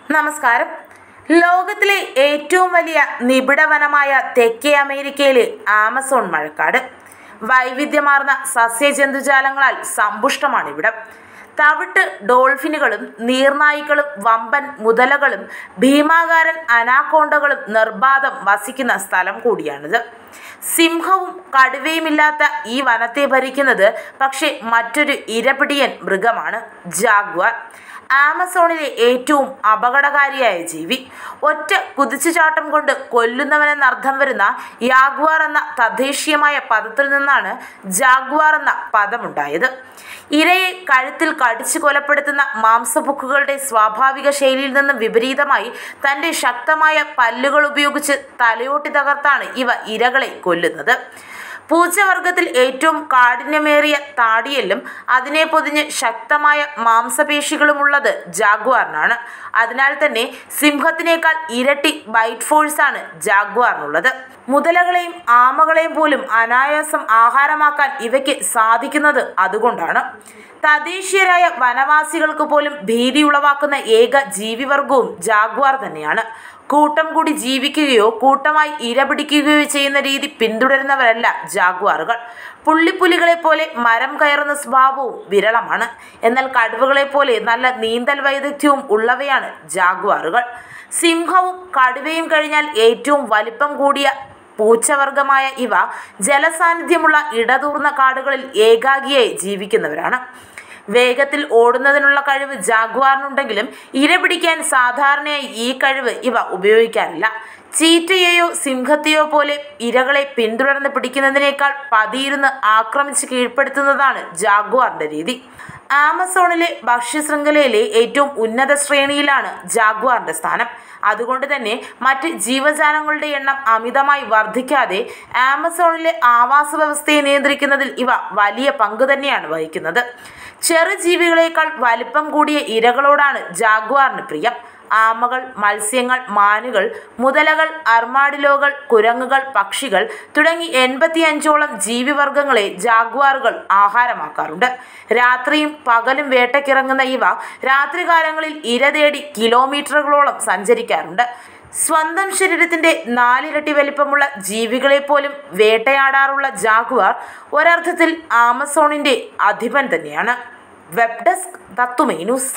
നമസ്കാരം ലോകത്തിലെ ഏറ്റവും വലിയ നിബിഡ വനമായ തെക്കേ അമേരിക്കയിലെ ആമസോൺ മഴക്കാട് വൈവിധ്യമാർന്ന സസ്യജന്തുജാലങ്ങളാൽ സമ്പുഷ്ടമാണ് ഇവിടം തവിട്ട് ഡോൾഫിനുകളും നീർനായ്ക്കളും വമ്പൻ മുതലകളും ഭീമാകാരൻ അനാക്കോണ്ടകളും നിർബാധം വസിക്കുന്ന സ്ഥലം കൂടിയാണിത് സിംഹവും കടുവയുമില്ലാത്ത ഈ വനത്തെ ഭരിക്കുന്നത് പക്ഷേ മറ്റൊരു ഇരപിടിയൻ മൃഗമാണ് ജാഗ്വാർ ആമസോണിലെ ഏറ്റവും അപകടകാരിയായ ജീവി ഒറ്റ കുതിച്ചുചാട്ടം കൊണ്ട് കൊല്ലുന്നവനെന്നർത്ഥം വരുന്ന യാഗ്വാർ എന്ന തദ്ദേശീയമായ പദത്തിൽ നിന്നാണ് ജാഗ്വാർ എന്ന പദമുണ്ടായത് ഇരയെ കഴുത്തിൽ കടിച്ചു കൊലപ്പെടുത്തുന്ന മാംസബുക്കുകളുടെ സ്വാഭാവിക ശൈലിയിൽ നിന്നും വിപരീതമായി തൻ്റെ ശക്തമായ പല്ലുകൾ ഉപയോഗിച്ച് തലയോട്ടി തകർത്താണ് ഇവ ഇരകളെ കൊല്ലുന്നത് പൂച്ചവർഗത്തിൽ ഏറ്റവും കാഠിന്യമേറിയ താടിയെല്ലും അതിനെ പൊതിഞ്ഞ് ശക്തമായ മാംസപേശികളുമുള്ളത് ജാഗ്വാറിനാണ് അതിനാൽ തന്നെ സിംഹത്തിനേക്കാൾ ഇരട്ടി ബൈറ്റ് ഫോഴ്സാണ് ജാഗ്വാറിനുള്ളത് മുതലകളെയും ആമകളെയും പോലും അനായാസം ആഹാരമാക്കാൻ ഇവയ്ക്ക് സാധിക്കുന്നത് അതുകൊണ്ടാണ് തദ്ദേശീയരായ വനവാസികൾക്ക് പോലും ഭീതി ഉളവാക്കുന്ന ഏക ജീവിവർഗവും ജാഗ്വാർ തന്നെയാണ് കൂട്ടം കൂടി ജീവിക്കുകയോ കൂട്ടമായി ഇരപിടിക്കുകയോ ചെയ്യുന്ന രീതി പിന്തുടരുന്നവരല്ല ജാഗ്വാറുകൾ പുള്ളിപ്പുലികളെ പോലെ മരം കയറുന്ന സ്വഭാവവും വിരളമാണ് എന്നാൽ കടുവകളെ പോലെ നല്ല നീന്തൽ വൈദഗ്ധ്യവും ഉള്ളവയാണ് ജാഗ്വാറുകൾ സിംഹവും കടുവയും കഴിഞ്ഞാൽ ഏറ്റവും വലിപ്പം കൂടിയ പൂച്ചവർഗമായ ഇവ ജലസാന്നിധ്യമുള്ള ഇടതൂർന്ന കാടുകളിൽ ഏകാഗിയായി ജീവിക്കുന്നവരാണ് വേഗത്തിൽ ഓടുന്നതിനുള്ള കഴിവ് ജാഗ്വാറിനുണ്ടെങ്കിലും ഇര പിടിക്കാൻ സാധാരണയായി ഈ കഴിവ് ഇവ ഉപയോഗിക്കാറില്ല ചീറ്റയെയോ സിംഹത്തെയോ പോലെ ഇരകളെ പിന്തുടർന്ന് പിടിക്കുന്നതിനേക്കാൾ പതിയിരുന്ന് ആക്രമിച്ച് കീഴ്പ്പെടുത്തുന്നതാണ് ജാഗ്വാറിന്റെ രീതി ആമസോണിലെ ഭക്ഷ്യശൃംഖലയിലെ ഏറ്റവും ഉന്നത ശ്രേണിയിലാണ് ജാഗ്വാറിന്റെ സ്ഥാനം അതുകൊണ്ട് തന്നെ മറ്റ് ജീവജാലങ്ങളുടെ എണ്ണം അമിതമായി വർദ്ധിക്കാതെ ആമസോണിലെ ആവാസ വ്യവസ്ഥയെ നിയന്ത്രിക്കുന്നതിൽ ഇവ വലിയ പങ്ക് തന്നെയാണ് വഹിക്കുന്നത് ചെറുജീവികളേക്കാൾ വലിപ്പം കൂടിയ ഇരകളോടാണ് ജാഗ്വാറിന് പ്രിയം ആമകൾ മത്സ്യങ്ങൾ മാനുകൾ മുതലകൾ അർമാഡിലോകൾ കുരങ്ങുകൾ പക്ഷികൾ തുടങ്ങി എൺപത്തിയഞ്ചോളം ജീവിവർഗങ്ങളെ ജാഗ്വാറുകൾ ആഹാരമാക്കാറുണ്ട് രാത്രിയും പകലും വേട്ടയ്ക്കിറങ്ങുന്ന ഇവ രാത്രികാലങ്ങളിൽ ഇര തേടി കിലോമീറ്ററുകളോളം സഞ്ചരിക്കാറുണ്ട് സ്വന്തം ശരീരത്തിന്റെ നാലിരട്ടി വലിപ്പമുള്ള ജീവികളെ പോലും വേട്ടയാടാറുള്ള ജാഗ്വാർ ഒരർത്ഥത്തിൽ ആമസോണിന്റെ അധിപൻ തന്നെയാണ് web desk Tatwamayi News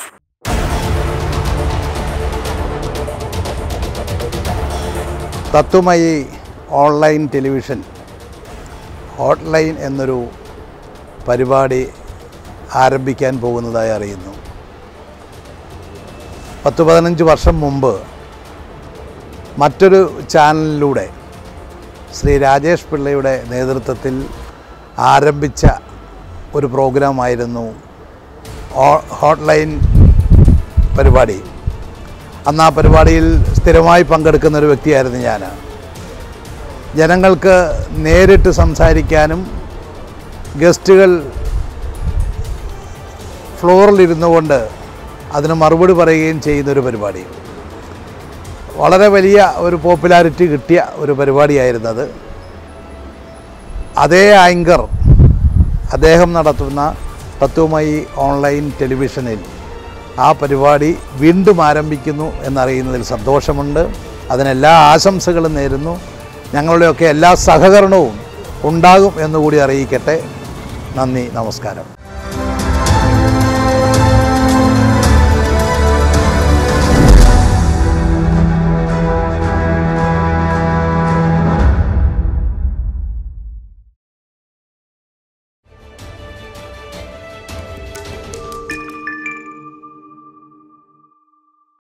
Tatwamayi online television hotline എന്നൊരു പരിപാടി ആരംഭിക്കാൻ പോകുന്നതായി അറിയുന്നു പത്ത് പതിനഞ്ച് വർഷം മുമ്പ് മറ്റൊരു ചാനലിലൂടെ ശ്രീ രാജേഷ് പിള്ളയുടെ നേതൃത്വത്തിൽ ആരംഭിച്ച ഒരു പ്രോഗ്രാമായിരുന്നു ഹോ- ഹോട്ട്ലൈൻ പരിപാടി അന്ന് ആ പരിപാടിയിൽ സ്ഥിരമായി പങ്കെടുക്കുന്ന ഒരു വ്യക്തിയായിരുന്നു ഞാൻ ജനങ്ങൾക്ക് നേരിട്ട് സംസാരിക്കാനും ഗസ്റ്റുകൾ ഫ്ലോറിലിരുന്നു കൊണ്ട് അതിന് മറുപടി പറയുകയും ചെയ്യുന്നൊരു പരിപാടി വളരെ വലിയ ഒരു പോപ്പുലാരിറ്റി കിട്ടിയ ഒരു പരിപാടിയായിരുന്നത് അതേ ആങ്കർ അദ്ദേഹം നടത്തുന്ന തത്വമയി ഓൺലൈൻ ടെലിവിഷനിൽ ആ പരിപാടി വീണ്ടും ആരംഭിക്കുന്നു എന്നറിയുന്നതിൽ സന്തോഷമുണ്ട് അതിനെല്ലാ ആശംസകളും നേരുന്നു ഞങ്ങളുടെയൊക്കെ എല്ലാ സഹകരണവും ഉണ്ടാകും എന്നുകൂടി അറിയിക്കട്ടെ നന്ദി നമസ്കാരം